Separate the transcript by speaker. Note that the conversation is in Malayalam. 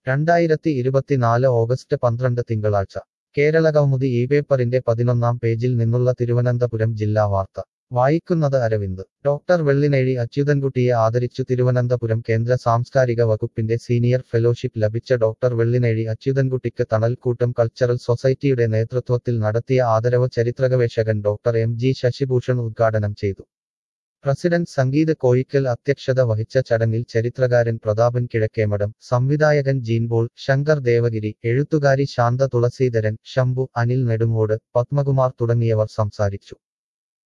Speaker 1: രണ്ടായിരത്തി ഇരുപത്തിനാല് ഓഗസ്റ്റ് പന്ത്രണ്ട് തിങ്കളാഴ്ച കേരളകൗമുദി ഈ പേപ്പറിന്റെ പതിനൊന്നാം പേജിൽ നിന്നുള്ള തിരുവനന്തപുരം ജില്ലാ വാർത്ത വായിക്കുന്നത് അരവിന്ദ് ഡോക്ടർ വെള്ളിനേഴി അച്യുതൻകുട്ടിയെ ആദരിച്ചു തിരുവനന്തപുരം കേന്ദ്ര സാംസ്കാരിക വകുപ്പിന്റെ സീനിയർ ഫെലോഷിപ്പ് ലഭിച്ച ഡോക്ടർ വെള്ളിനേഴി അച്യുതൻകുട്ടിക്ക് തണൽക്കൂട്ടം കൾച്ചറൽ സൊസൈറ്റിയുടെ നേതൃത്വത്തിൽ നടത്തിയ ആദരവ് ചരിത്രഗവേഷകൻ ഡോക്ടർ എം ജി ശശിഭൂഷൺ ഉദ്ഘാടനം ചെയ്തു പ്രസിഡന്റ് സംഗീത് കോയിക്കൽ അധ്യക്ഷത വഹിച്ച ചടങ്ങിൽ ചരിത്രകാരൻ പ്രതാപൻ കിഴക്കേമഠം സംവിധായകൻ ജീൻപോൾ ശങ്കർ ദേവഗിരി എഴുത്തുകാരി ശാന്ത തുളസീധരൻ ശംഭു അനിൽ നെടുങ്ങോട് പത്മകുമാർ തുടങ്ങിയവർ സംസാരിച്ചു